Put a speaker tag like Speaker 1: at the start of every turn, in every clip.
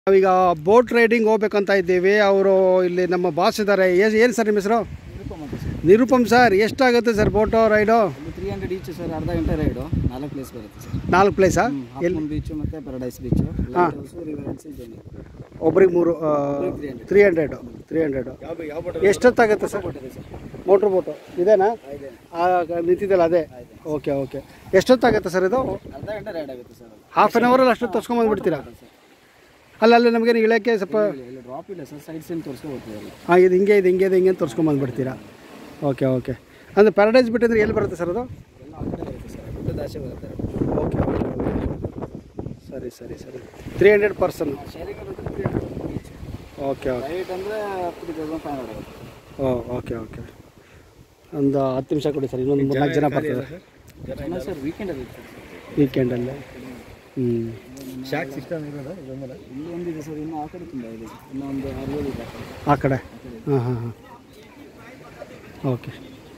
Speaker 1: ನಾವೀಗ boat riding ಹೋಗ್ಬೇಕಂತ ಇದ್ದೀವಿ ಅವರು ಇಲ್ಲಿ ನಮ್ಮ ಬಾಸ್ ಇದ್ದಾರೆ ಏನು ಸರ್ ನಿಮ್ಮ ಹೆಸರು ನಿರುಪಮ್ ಸರ್ ಎಷ್ಟಾಗುತ್ತೆ ಸರ್ ಬೋಟು ರೈಡು
Speaker 2: ಇಲ್ಲಿ ತ್ರೀ ಹಂಡ್ರೆಡ್ ಈಚ್ ಸರ್ ಅರ್ಧ ಗಂಟೆ ರೈಡು ನಾಲ್ಕು ಪ್ಲೇಸ್ ಬರುತ್ತೆ ಸರ್
Speaker 1: ನಾಲ್ಕು ಪ್ಲೇಸಾ
Speaker 2: ಹಾಫ್ ಬೀಚು ಮತ್ತು paradise beach lighthouse river house ಜೊನಿ
Speaker 1: ಒಬ್ರಿಗೆ ಮೂರು ತ್ರೀ ಹಂಡ್ರೆಡು ತ್ರೀ ಹಂಡ್ರೆಡು ಎಷ್ಟೊತ್ತಾಗುತ್ತೆ ಸರ್ ಮೋಟ್ರ್ ಬೋಟು ಇದೇನಾ ಆ, ನಿಂತಿದ್ದಲ್ಲ ಅದೇ ಓಕೆ ಓಕೆ ಎಷ್ಟೊತ್ತಾಗುತ್ತೆ ಸರ್ ಇದು
Speaker 2: ಅರ್ಧ ಗಂಟೆ ರೈಡ್ ಆಗುತ್ತೆ ಸರ್ ಅದು
Speaker 1: ಹಾಫ್ ಆನ್ ಅವರಲ್ಲಿ ಅಷ್ಟು ತೋರಿಸ್ಕೊಂಬಂದ್ಬಿಡ್ತೀರಾ ಅಲ್ಲ ಅಲ್ಲಿ ನಮಗೆ ಇಳಕ್ಕೆ ಸ್ವಲ್ಪ
Speaker 2: ಇಲ್ಲಿ ಇಲ್ಲಿ ಡ್ರಾಪ್ ಇಲ್ಲ ಸರ್ ಸೈಡ್ ಸೀನ್ ತೋರಿಸ್ಕೊ ಹೋಗ್ತೀವಿ ಎಲ್ಲ
Speaker 1: ಹಾಂ ಇದು ಹಿಂಗೆ ಇದು ಹಿಂಗೆ ಇದು ಹಿಂಗೆ ತೋರಿಸ್ಕೊಂಬಂದ್ಬಿಡ್ತೀರಾ ಓಕೆ ಓಕೆ ಅಂದರೆ ಪ್ಯಾರಡೈಸ್ ಬಿಟ್ಟಿದ್ರೆ ಎಲ್ಲಿ ಬರುತ್ತೆ ಸರ್ ಅದು
Speaker 2: ಎಲ್ಲ ಆ ಕಡೆ ಬರುತ್ತೆ ಸರ್ ಗುಡ್ಡದ ಆಚೆ ಬರುತ್ತೆ
Speaker 1: ಓಕೆ ಓಕೆ ಓಕೆ ಸರಿ ಸರಿ ಸರಿ ತ್ರೀ ಹಂಡ್ರೆಡ್ ಪರ್ಸನ್
Speaker 2: ಶೇರಿಂಗ್ ಬರುತ್ತೆ three hundred each
Speaker 1: okay okay
Speaker 2: right ಅಂದರೆ ತ್ರೀ ತೌಸಂಡ್ ಫೈವ್ ಹಂಡ್ರೆಡ್ ಆಗುತ್ತೆ
Speaker 1: ಓ ಓಕೆ ಓಕೆ ಒಂದು ಹತ್ತು ನಿಮಿಷ ಕೊಡಿ ಸರ್ ಇನ್ನೊಂದು ಮೂರ್ನಾಲ್ಕು ಜನ ಬರ್ತಾರೆ
Speaker 2: ಜನ ಸರ್ ವೀಕೆಂಡ್ ಇರುತ್ತೆ
Speaker 1: ವೀಕೆಂಡಲ್ಲಿ ಹ್ಞೂ
Speaker 2: ಶಾಕ್ ಸಿಸ್ಟಮ್ ಇರೋದು ಇಲ್ಲಿ ಒಂದಿದೆ ಸರ್ ಇನ್ನು ಆ ಕಡೆ ತುಂಬ ಇದೆ ಇನ್ನೂ ಒಂದು ಆರು ಏಳು ಇದೆ
Speaker 1: ಆ ಕಡೆ ಹಾಂ ಹಾಂ ಹಾಂ ಓಕೆ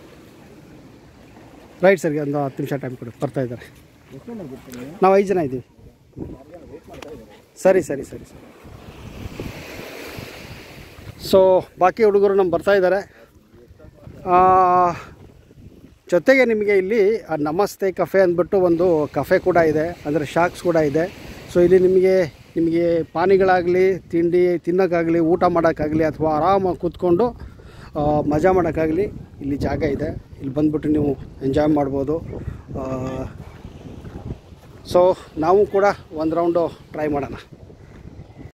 Speaker 1: ರೈಟ್ ಸರ್ ಒಂದು ಹತ್ತು ನಿಮಿಷ ಟೈಮ್ ಕೊಡಿ ಬರ್ತಾ ಇದ್ದಾರೆ
Speaker 2: ಎಷ್ಟು ಜನ ಗೊತ್ತಿಲ್ಲ ನೀವು?
Speaker 1: ನಾವು ಐದು ಜನ ಇದ್ದೀವಿ ಸರಿ ಸರಿ ಸರಿ ಸರಿ ಸೊ ಬಾಕಿ ಹುಡುಗರು ನಮ್ಮ ಬರ್ತಾ ಇದ್ದಾರೆ ಆ, ಜೊತೆಗೆ ನಿಮಗೆ ಇಲ್ಲಿ ಆ ನಮಸ್ತೆ ಕಫೆ ಅಂದ್ಬಿಟ್ಟು ಒಂದು ಕಫೆ ಕೂಡ ಇದೆ ಅಂದರೆ ಶಾಕ್ಸ್ ಕೂಡ ಇದೆ ಸೊ ಇಲ್ಲಿ ನಿಮಗೆ ನಿಮಗೆ ಪಾನಿಗಳಾಗಲಿ ತಿಂಡಿ ತಿನ್ನೋಕ್ಕಾಗಲಿ ಊಟ ಮಾಡೋಕ್ಕಾಗಲಿ ಅಥವಾ ಆರಾಮಾಗಿ ಕೂತ್ಕೊಂಡು ಆ, ಮಜಾ ಮಾಡೋಕ್ಕಾಗಲಿ ಇಲ್ಲಿ ಜಾಗ ಇದೆ ಇಲ್ಲಿ ಬಂದ್ಬಿಟ್ಟು ನೀವು ಎಂಜಾಯ್ ಮಾಡ್ಬೋದು ಸೊ ನಾವು ಕೂಡ ಒಂದು ರೌಂಡು ಟ್ರೈ ಮಾಡೋಣ